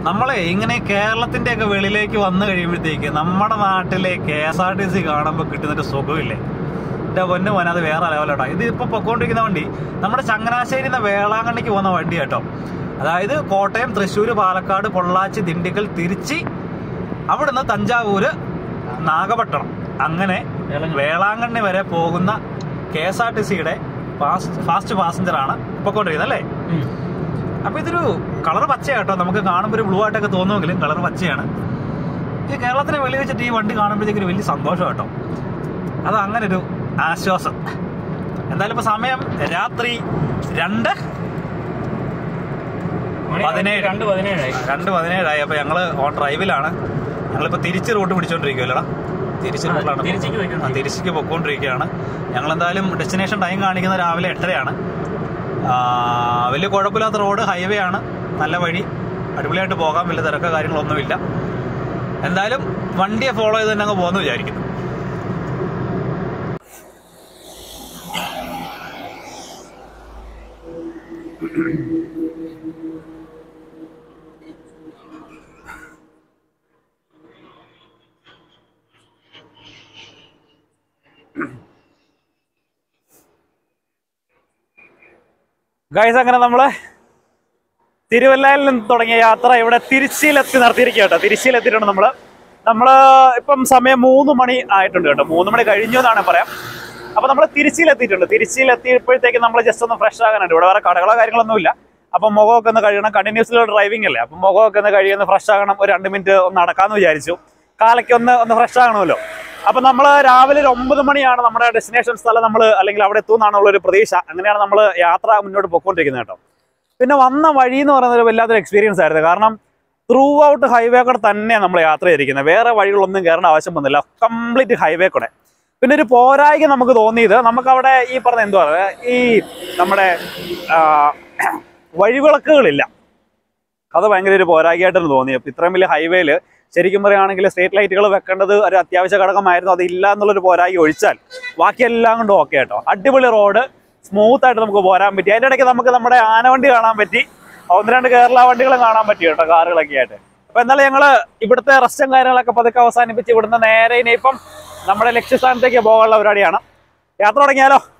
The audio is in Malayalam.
നമ്മളെ ഇങ്ങനെ കേരളത്തിന്റെ ഒക്കെ വെളിയിലേക്ക് വന്നു കഴിയുമ്പോഴത്തേക്ക് നമ്മുടെ നാട്ടിലെ K S R T C കാണുമ്പോൾ കിട്ടുന്നൊരു സുഖമില്ലേ എന്റെ പൊന്നു മോനെ അത് വേറെ ലെവലോട്ടോ ഇത് ഇപ്പൊ പൊക്കോണ്ടിരിക്കുന്ന വണ്ടി നമ്മുടെ ചങ്ങനാശ്ശേരി നിന്ന് വേളാങ്കണ്ണിക്ക് പോകുന്ന വണ്ടി കേട്ടോ അതായത് കോട്ടയം തൃശ്ശൂർ പാലക്കാട് പൊള്ളാച്ചി ദിണ്ടിക്കൽ തിരുച്ചി അവിടുന്ന് തഞ്ചാവൂര് നാഗപട്ടണം അങ്ങനെ വേളാങ്കണ്ണി വരെ പോകുന്ന കെ എസ് ആർ ടി സിയുടെ ഫാസ്റ്റ് പാസഞ്ചർ ആണ് പൊക്കോണ്ടിരിക്കുന്നത് അല്ലേ അപ്പൊ ഇതൊരു കളർ പച്ചയാട്ടോ നമുക്ക് കാണുമ്പോൾ ഒരു ബ്ലൂ ആയിട്ടൊക്കെ തോന്നുമെങ്കിലും കളർ പച്ചയാണ് ഈ കേരളത്തിന് വെളി വെച്ചിട്ട് ഈ വണ്ടി കാണുമ്പോഴത്തേക്ക് ഒരു വലിയ സന്തോഷം കേട്ടോ അത് അങ്ങനെ ഒരു ആശ്വാസം എന്തായാലും ഇപ്പൊ സമയം രാത്രി രണ്ട് പതിനേഴ്. രണ്ട് പതിനേഴായി രണ്ട് പതിനേഴായി അപ്പൊ ഞങ്ങള് ഓൺ ഡ്രൈവിലാണ് ഞങ്ങളിപ്പോ തിരിച്ച് റൂട്ട് പിടിച്ചോണ്ടിരിക്കുമല്ലോടാ തിരിച്ച് ആ, റൂട്ടിലാണ് തിരിച്ചിക്ക് പോയിക്കൊണ്ടിരിക്കുകയാണ്. ആ, തിരിച്ചിക്ക് പൊക്കോണ്ടിരിക്കുകയാണ് ഞങ്ങൾ എന്തായാലും ഡെസ്റ്റിനേഷൻ ടൈം കാണിക്കുന്നത് രാവിലെ എട്ടരയാണ് ആ, വലിയ കുഴപ്പമില്ലാത്ത റോഡ് ഹൈവേ ആണ് നല്ല വഴി അടിപൊളിയായിട്ട് പോകാം വലിയ തിരക്കോ കാര്യങ്ങളൊന്നുമില്ല എന്തായാലും വണ്ടിയെ ഫോളോ ചെയ്ത് തന്നെ അങ്ങ് പോകുന്നു വിചാരിക്കുന്നു ഗൈസ് അങ്ങനെ നമ്മള് തിരുവല്ലയിൽ നിന്ന് തുടങ്ങിയ യാത്ര ഇവിടെ തിരുച്ചിയിലെത്തി നടത്തിയിരിക്കുക കേട്ടോ തിരുച്ചിയിലെത്തിയിട്ടുണ്ട് നമ്മള് നമ്മള് ഇപ്പം സമയം മൂന്ന് മണി ആയിട്ടുണ്ട് കേട്ടോ മൂന്ന് മണി കഴിഞ്ഞു എന്നാണ് പറയാം അപ്പൊ നമ്മൾ തിരുച്ചിയിലെത്തിയിട്ടുണ്ട് തിരുച്ചിയിലെത്തിയപ്പോഴത്തേക്ക് നമ്മൾ ജസ്റ്റ് ഒന്ന് ഫ്രഷ് ആകാനുണ്ട് ഇവിടെ വേറെ കടകളോ കാര്യങ്ങളൊന്നും ഇല്ല അപ്പൊ മുഖമൊക്കെ ഒന്ന് കഴിയണം കണ്ടിന്യൂസ്ലി ഡ്രൈവിംഗ് അല്ലേ അപ്പൊ മുഖമൊക്കെ ഒന്ന് കഴിയുന്ന ഫ്രഷ് ആകണം ഒരു രണ്ട് മിനിറ്റ് ഒന്ന് നടക്കാന്ന് വിചാരിച്ചു കാലയ്ക്ക് ഒന്ന് ഒന്ന് ഫ്രഷ് ആകണമല്ലോ അപ്പൊ നമ്മൾ രാവിലെ ഒരു ഒമ്പത് മണിയാണ് നമ്മുടെ ഡെസ്റ്റിനേഷൻ സ്ഥലം നമ്മൾ അല്ലെങ്കിൽ അവിടെ എത്തുമെന്നാണുള്ള ഒരു പ്രതീക്ഷ അങ്ങനെയാണ് നമ്മൾ യാത്ര മുന്നോട്ട് പോയിക്കൊണ്ടിരിക്കുന്നത് കേട്ടോ പിന്നെ വന്ന വഴി എന്ന് പറയുന്നത് ഒരു വല്ലാത്തൊരു എക്സ്പീരിയൻസ് ആയിരുന്നു കാരണം ത്രൂ ഔട്ട് ഹൈവേ കൂടെ തന്നെയാണ് നമ്മൾ യാത്ര ചെയ്തിരിക്കുന്നത് വേറെ വഴികളൊന്നും കയറേണ്ട ആവശ്യം വന്നില്ല കംപ്ലീറ്റ് ഹൈവേ കൂടെ പിന്നെ ഒരു പോരായിക നമുക്ക് തോന്നിയത് നമുക്ക് അവിടെ ഈ പറഞ്ഞ എന്തുവാ ഈ നമ്മുടെ ആ, വഴിവിളക്കുകളില്ല അത് ഭയങ്കര ഒരു പോരായികയായിട്ടാണ് തോന്നി അപ്പൊ ഇത്രയും വലിയ ഹൈവേയിൽ ശരിക്കും പറയുകയാണെങ്കിൽ സ്ട്രീറ്റ് ലൈറ്റുകൾ വെക്കേണ്ടത് ഒരു അത്യാവശ്യ ഘടകമായിരുന്നു അത് ഇല്ല എന്നുള്ളൊരു പോരായി ഒഴിച്ചാൽ ബാക്കിയെല്ലാം കൊണ്ടും ഓക്കെ കേട്ടോ അടിപൊളി റോഡ് സ്മൂത്ത് ആയിട്ട് നമുക്ക് പോരാൻ പറ്റി അതിൻ്റെ ഇടയ്ക്ക് നമുക്ക് നമ്മുടെ ആനവണ്ടി കാണാൻ പറ്റി ഒന്ന് രണ്ട് കേരള വണ്ടികളും കാണാൻ പറ്റി കേട്ടോ കാറുകളൊക്കെ ആയിട്ട് അപ്പൊ എന്നാലും ഞങ്ങള് ഇവിടുത്തെ റെസ്റ്റും കാര്യങ്ങളൊക്കെ പതുക്കെ അവസാനിപ്പിച്ച് ഇവിടുന്ന് നേരെ ഇനിയിപ്പം നമ്മുടെ ലക്ഷ്യസ്ഥാനത്തേക്ക് പോകാനുള്ള പരിപാടിയാണ് യാത്ര തുടങ്ങിയാലോ